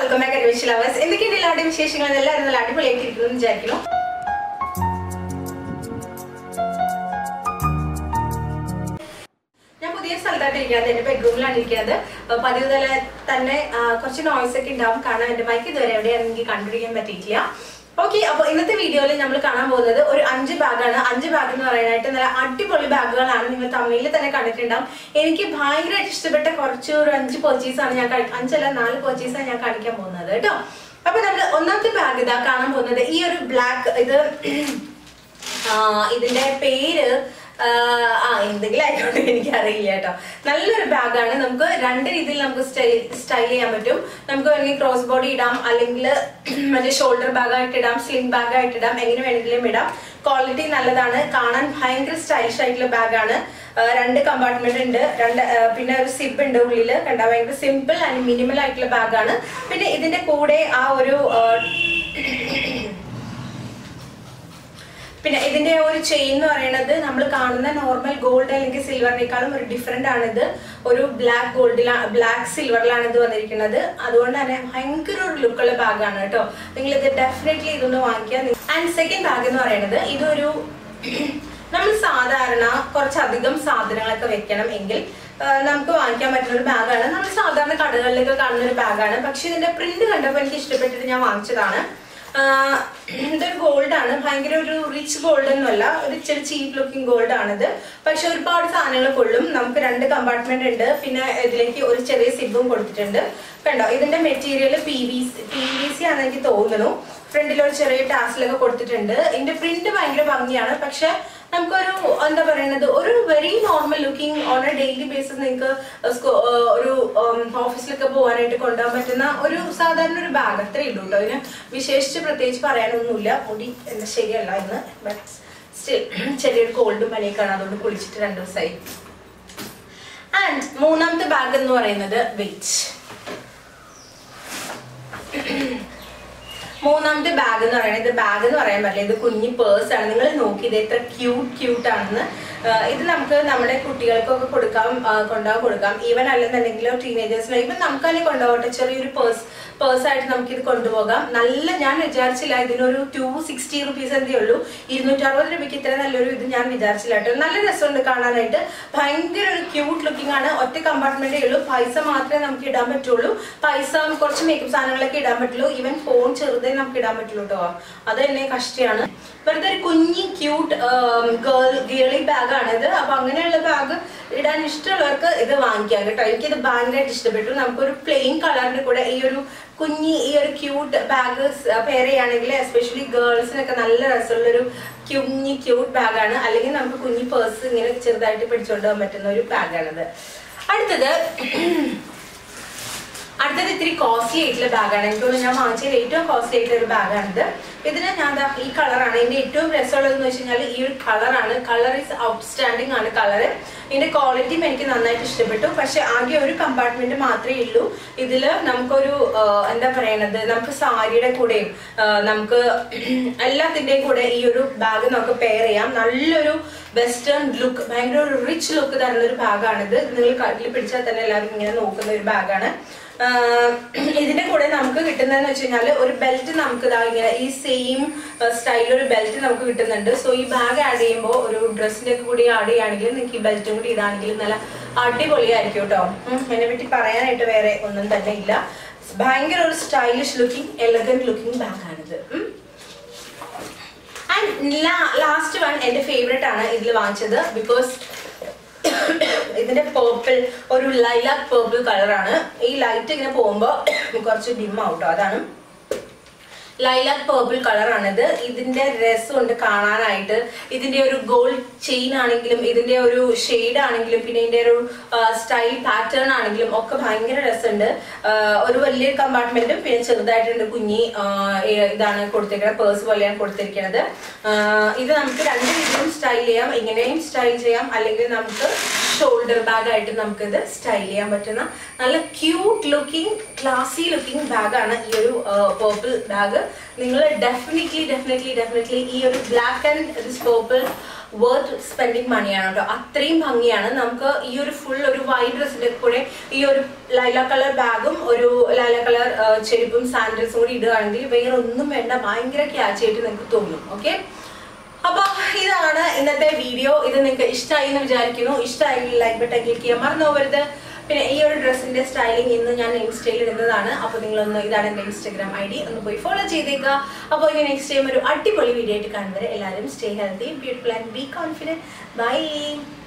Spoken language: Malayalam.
വെൽക്കം ബാക്ക് അഡ്മിഷൻ ലവേഴ്സ് എന്തൊക്കെയാണ് എല്ലാവരുടെയും വിശേഷങ്ങൾ എല്ലാവരും നല്ല അടിപൊളിയായിട്ട് ഇരിക്കുന്നു എന്ന് വിചാരിക്കുന്നു ഞാൻ പുതിയ സ്ഥലത്തായിട്ട് ഇരിക്കുന്നത് എന്റെ ബെഡ്റൂമിലാണ് ഇരിക്കുന്നത് അഹ് പതിവ് പോലെ തന്നെ ആ, കുറച്ച് നോയ്സ് ഒക്കെ ഉണ്ടാവും കാരണം എന്റെ മൈക്ക് ഇതുവരെ എവിടെയാണ് എനിക്ക് കണ്ടുപിടിക്കാൻ പറ്റിയിട്ടില്ല ഓക്കെ അപ്പൊ ഇന്നത്തെ വീഡിയോയിൽ നമ്മൾ കാണാൻ പോകുന്നത് ഒരു അഞ്ച് ബാഗാണ് അഞ്ച് ബാഗ് എന്ന് പറയാനായിട്ട് നല്ല അടിപൊളി ബാഗുകളാണ് നിങ്ങൾ തമിഴിൽ തന്നെ കണ്ടിട്ടുണ്ടാവും എനിക്ക് ഭയങ്കരമായിട്ട് ഇഷ്ടപ്പെട്ട കുറച്ച് ഒരു അഞ്ച് purchase ആണ് ഞാൻ കഴി- അഞ്ചല്ല നാല് purchase ആണ് ഞാൻ കാണിക്കാൻ പോകുന്നത് കേട്ടോ അപ്പൊ നമ്മൾ ഒന്നാമത്തെ ബാഗ് ഇതാ കാണാൻ പോകുന്നത് ഈ ഒരു ബ്ലാക്ക് ഇത് ആ, ഇതിന്റെ പേര് ആ, ആ എന്തെങ്കിലും ആയിക്കോട്ടെ എനിക്കറിയില്ല കേട്ടോ നല്ലൊരു ബാഗാണ് നമുക്ക് രണ്ട് രീതിയിൽ നമുക്ക് സ്റ്റൈൽ സ്റ്റൈൽ ചെയ്യാൻ പറ്റും നമുക്ക് വേണമെങ്കിൽ ക്രോസ് ബോഡി ഇടാം അല്ലെങ്കിൽ മറ്റേ ഷോൾഡർ ബാഗ് ആയിട്ട് ഇടാം സ്ലിംഗ് ബാഗ് ആയിട്ട് ഇടാം എങ്ങനെ വേണമെങ്കിലും ഇടാം ക്വാളിറ്റി നല്ലതാണ് കാണാൻ ഭയങ്കര സ്റ്റൈലിഷ് ആയിട്ടുള്ള ബാഗാണ് രണ്ട് കമ്പാർട്ട്മെന്റ് ഉണ്ട് രണ്ട് ആ, പിന്നെ ഒരു സിബ് ഉണ്ട് ഉള്ളില് കണ്ട ഭയങ്കര സിമ്പിൾ ആൻഡ് മിനിമൽ ആയിട്ടുള്ള ബാഗാണ് പിന്നെ ഇതിന്റെ കൂടെ ആ ഒരു ആ, പിന്നെ ഇതിന്റെ ഒരു ചെയിൻ എന്ന് പറയുന്നത് നമ്മൾ കാണുന്ന നോർമൽ ഗോൾഡ് അല്ലെങ്കിൽ സിൽവറിനേക്കാളും ഒരു ഡിഫറെന്റ് ആണ് ഇത് ഒരു ബ്ലാക്ക് ഗോൾഡിലാണ് ബ്ലാക്ക് സിൽവറിലാണ് ഇത് വന്നിരിക്കുന്നത് അതുകൊണ്ട് തന്നെ ഭയങ്കര ഒരു ലുക്കുള്ള ബാഗാണ് കേട്ടോ നിങ്ങൾ ഇത് ഡെഫിനറ്റ്ലി ഇതൊന്ന് വാങ്ങിക്കുക ആൻഡ് സെക്കൻഡ് ബാഗ് എന്ന് പറയുന്നത് ഇതൊരു നമ്മൾ സാധാരണ കുറച്ചധികം സാധനങ്ങളൊക്കെ വെക്കണം എങ്കിൽ ആ, നമുക്ക് വാങ്ങിക്കാൻ പറ്റുന്ന ഒരു ബാഗാണ് നമ്മൾ സാധാരണ കടകളിലൊക്കെ കാണുന്ന ഒരു ബാഗാണ് പക്ഷെ ഇതിന്റെ പ്രിന്റ് കണ്ടപ്പോൾ എനിക്ക് ഇഷ്ടപ്പെട്ടിട്ട് ഞാൻ വാങ്ങിച്ചതാണ് ആഹ് ഇതൊരു ഗോൾഡ് ആണ് ഭയങ്കര ഒരു റിച്ച് ഗോൾഡ് ഒന്നുമല്ല ഒരു ഇച്ചിരി ചീപ്പ് ലുക്കിംഗ് ഗോൾഡ് ആണിത് പക്ഷെ ഒരുപാട് സാധനങ്ങൾ കൊള്ളും നമുക്ക് രണ്ട് കമ്പാർട്ട്മെന്റ് ഉണ്ട് പിന്നെ ഇതിലേക്ക് ഒരു ചെറിയ സിബും കൊടുത്തിട്ടുണ്ട് കണ്ടോ ഇതിന്റെ material P V P V C ആണെന്ന് എനിക്ക് തോന്നുന്നു ഫ്രണ്ടിൽ ഒരു ചെറിയ ടാസിലൊക്കെ കൊടുത്തിട്ടുണ്ട് ഇതിന്റെ പ്രിന്റ് ഭയങ്കര ഭംഗിയാണ് പക്ഷെ നമുക്കൊരു എന്താ പറയുന്നത് ഒരു very normal looking on a daily basis നിങ്ങൾക്ക് സ്കൂ- ഏഹ് ഒരു ഓഫീസിലൊക്കെ പോകാനായിട്ട് കൊണ്ടുപോകാൻ പറ്റുന്ന ഒരു സാധാരണ ഒരു ബാഗ് അത്രേ ഉള്ളൂ കേട്ടോ ഇതിന് വിശേഷിച്ച് പ്രത്യേകിച്ച് പറയാനൊന്നുമില്ല മുടി എന്താ ശരിയല്ല ഇന്ന് ബട്ട് സ്റ്റിൽ ചെറിയൊരു കോൾഡും പനിയൊക്കെയാണ് അതുകൊണ്ട് കുളിച്ചിട്ട് രണ്ടു ദിവസമായി ആൻഡ് മൂന്നാമത്തെ ബാഗ് എന്ന് പറയുന്നത് വെയിറ്റ് മൂന്നാമത്തെ ബാഗ് എന്ന് പറയുന്നത് ഇത് ബാഗ് എന്ന് പറയാൻ പറ്റില്ല ഇത് കുഞ്ഞി പേഴ്സ് ആണ് നിങ്ങൾ നോക്കി ഇത് എത്ര ക്യൂട്ട് ക്യൂട്ട് ആണെന്ന് ആഹ് ഇത് നമുക്ക് നമ്മുടെ കുട്ടികൾക്കൊക്കെ കൊടുക്കാം ആഹ് കൊണ്ടുപോകാൻ കൊടുക്കാം ഈവൻ അല്ലെന്നുണ്ടെങ്കിലോ ടീനേജേഴ്സിനോ ഈവൻ നമുക്ക് തന്നെ കൊണ്ടുപോകട്ടെ ചെറിയൊരു പേഴ്സ് പേഴ്സ് ആയിട്ട് നമുക്ക് ഇത് കൊണ്ടുപോകാം നല്ല ഞാൻ വിചാരിച്ചില്ല ഇതിനൊരു ടു സിക്സ്റ്റി റുപ്പീസ് എന്തേ ഉള്ളൂ ഇരുന്നൂറ്റി അറുപത് രൂപയ്ക്ക് ഇത്ര നല്ലൊരു ഇത് ഞാൻ വിചാരിച്ചില്ല കേട്ടോ നല്ല രസമുണ്ട് കാണാനായിട്ട് ഭയങ്കര ഒരു ക്യൂട്ട് ലുക്കിംഗ് ആണ് ഒറ്റ കമ്പാർട്ട്മെന്റേ ഉള്ളൂ പൈസ മാത്രമേ നമുക്ക് ഇടാൻ പറ്റുള്ളൂ പൈസ കുറച്ച് മേക്കപ്പ് സാധനങ്ങളൊക്കെ ഇടാൻ പറ്റുള്ളൂ ഈവൻ ഫോൺ ചെറുതേ നമുക്ക് ഇടാൻ പറ്റുള്ളൂ കേട്ടോ അത് തന്നെ കഷ്ടിയാണ് വെറുതെ ഒരു കുഞ്ഞി ക്യൂട്ട് ഗേൾ ഗേളി ബാഗ് ആണിത് അപ്പൊ അങ്ങനെയുള്ള ബാഗ് ഇടാൻ ഇഷ്ടമുള്ളവർക്ക് ഇത് വാങ്ങിക്കാം കേട്ടോ എനിക്കിത് ഭയങ്കരമായിട്ട് ഇഷ്ടപ്പെട്ടു നമുക്കൊരു പ്ലെയിൻ കളറിന്റെ കൂടെ ഈ ഒരു കുഞ്ഞി ഈ ഒരു ക്യൂട്ട് ബാഗ് പെയർ ചെയ്യുകയാണെങ്കിൽ എസ്പെഷ്യലി ഗേൾസിനൊക്കെ നല്ല രസമുള്ളൊരു കുഞ്ഞി ക്യൂട്ട് ബാഗാണ് അല്ലെങ്കിൽ നമുക്ക് കുഞ്ഞി പേഴ്സ് ഇങ്ങനെ ചെറുതായിട്ട് പിടിച്ചുകൊണ്ട് പോകാൻ പറ്റുന്ന ഒരു ബാഗാണിത് അടുത്തത് അടുത്തത് ഇത്തിരി കോസ്റ്റ്ലി ആയിട്ടുള്ള ബാഗാണ് എനിക്ക് തോന്നുന്നു ഞാൻ വാങ്ങിച്ചതിൽ ഏറ്റവും കോസ്റ്റ്ലി ആയിട്ടുള്ള ഒരു ബാഗാണിത് ഇതിന് ഞാൻ ദാ ഈ കളറാണ് ഇതിന്റെ ഏറ്റവും രസമുള്ളതെന്ന് വെച്ച് കഴിഞ്ഞാൽ ഈ ഒരു കളറാണ് കളർ ഈസ് ഔട്ട്സ്റ്റാൻഡിങ് ആണ് കളർ ഇതിന്റെ ക്വാളിറ്റിയും എനിക്ക് നന്നായിട്ട് ഇഷ്ടപ്പെട്ടു പക്ഷെ ആകെ ഒരു കമ്പാർട്ട്മെന്റ് മാത്രമേ ഉള്ളൂ ഇതില് നമുക്കൊരു ആ, എന്താ പറയണത് നമുക്ക് സാരിയുടെ കൂടെയും ആ, നമുക്ക് എല്ലാത്തിന്റെയും കൂടെ ഈ ഒരു ബാഗ് നമുക്ക് പെയർ ചെയ്യാം നല്ലൊരു വെസ്റ്റേൺ ലുക്ക് ഭയങ്കര ഒരു റിച്ച് ലുക്ക് തരുന്ന ഒരു ബാഗാണിത് നിങ്ങൾ കയ്യിൽ പിടിച്ചാൽ തന്നെ എല്ലാവരും ഇങ്ങനെ നോക്കുന്ന ഒരു ബാഗാണ് ഇതിന്റെ കൂടെ നമുക്ക് കിട്ടുന്നതെന്ന് വെച്ച് കഴിഞ്ഞാൽ ഒരു ബെൽറ്റ് നമുക്ക് ഇതാ ഇങ്ങനെ ഈ സെയിം സ്റ്റൈൽ ഒരു ബെൽറ്റ് നമുക്ക് കിട്ടുന്നുണ്ട് സോ ഈ ബാഗ് ആഡ് ചെയ്യുമ്പോൾ ഒരു ഡ്രസ്സിന്റെ ഒക്കെ കൂടി ആഡ് ചെയ്യുകയാണെങ്കിൽ നിങ്ങൾക്ക് ഈ ബെൽറ്റും കൂടി ഇടാണെങ്കിൽ നല്ല അടിപൊളിയായിരിക്കും കേട്ടോ ഉം, അതിനെ പറ്റി പറയാനായിട്ട് വേറെ ഒന്നും തന്നെ ഇല്ല ഭയങ്കര ഒരു സ്റ്റൈലിഷ് ലുക്കിംഗ് എലഗന്റ് ലുക്കിംഗ് ബാഗാണിത് ഉം. ആൻഡ് ലാസ്റ്റ് വൺ എന്റെ ഫേവറേറ്റ് ആണ് ഇതിൽ വാങ്ങിച്ചത് ബിക്കോസ് ഇതിന്റെ പേർപ്പിൾ ഒരു ലൈലാക്ക് പേർപ്പിൾ കളറാണ് ഈ ലൈറ്റ് ഇങ്ങനെ പോകുമ്പോ കുറച്ച് ഡിം ആവട്ടോ അതാണ് ലൈലാക്ക് പേർപ്പിൾ കളറാണിത് ഇതിന്റെ രസമുണ്ട് കാണാനായിട്ട് ഇതിന്റെ ഒരു ഗോൾഡ് ചെയിൻ ആണെങ്കിലും ഇതിന്റെ ഒരു ഷെയ്ഡ് ആണെങ്കിലും പിന്നെ ഇതിന്റെ ഒരു സ്റ്റൈൽ പാറ്റേൺ ആണെങ്കിലും ഒക്കെ ഭയങ്കര രസമുണ്ട് ആ, ഒരു വലിയൊരു കമ്പാർട്ട്മെന്റും പിന്നെ ചെറുതായിട്ടുണ്ട് കുഞ്ഞി ആ, ഏ- ഇതാണ് കൊടുത്തിരിക്കുന്നത് പേഴ്സ് പോലെയാണ് കൊടുത്തിരിക്കുന്നത് ആ, ഇത് നമുക്ക് രണ്ട് രീതിയിലും സ്റ്റൈൽ ചെയ്യാം ഇങ്ങനെയും സ്റ്റൈൽ ചെയ്യാം അല്ലെങ്കിൽ നമുക്ക് ഷോൾഡർ ബാഗ് ആയിട്ട് നമുക്കിത് സ്റ്റൈൽ ചെയ്യാൻ പറ്റുന്ന നല്ല ക്യൂട്ട് ലുക്കിംഗ് ക്ലാസി ലുക്കിംഗ് ബാഗാണ് ഈ ഒരു പേർപ്പിൾ ബാഗ് നിങ്ങൾ ഡെഫിനറ്റ്ലി ഡെഫിനറ്റ്ലി ഡെഫിനറ്റ്ലി ഈ ഒരു black and this purple worth spending മണിയാണ് കേട്ടോ അത്രയും ഭംഗിയാണ് നമുക്ക് ഈ ഒരു ഫുൾ ഒരു വൈറ്റ് ഡ്രസ്സിന്റെ കൂടെ ഈ ഒരു ലൈല കളർ ബാഗും ഒരു ലൈല കളർ ചെരുപ്പും സാൻഡൽസും കൂടി ഇടുകയാണെങ്കിൽ വേറെ ഒന്നും വേണ്ട ഭയങ്കര ക്യാച്ച് ആയിട്ട് നിങ്ങൾക്ക് തോന്നും ഓക്കെ അപ്പൊ ഇതാണ് ഇന്നത്തെ വീഡിയോ ഇത് നിങ്ങൾക്ക് ഇഷ്ടമായി എന്ന് വിചാരിക്കുന്നു ഇഷ്ടമായെങ്കിൽ ലൈക്ക് ബട്ടൺ ക്ലിക്ക് ചെയ്യാൻ മറന്നു പോകരുത് പിന്നെ ഈ ഒരു ഡ്രസ്സിന്റെ സ്റ്റൈലിംഗ് ഇന്ന് ഞാൻ ഇൻസ്റ്റയിൽ ഇടുന്നതാണ് അപ്പോൾ നിങ്ങളൊന്ന് ഇതാണ് എൻ്റെ ഇൻസ്റ്റാഗ്രാം ഐ ഡി ഒന്ന് പോയി ഫോളോ ചെയ്തേക്കുക അപ്പോൾ ഇനി നെക്സ്റ്റ് ടൈം ഒരു അടിപൊളി വീഡിയോ ആയിട്ട് കാണുന്നവരെ എല്ലാവരും stay healthy beautiful and be confident by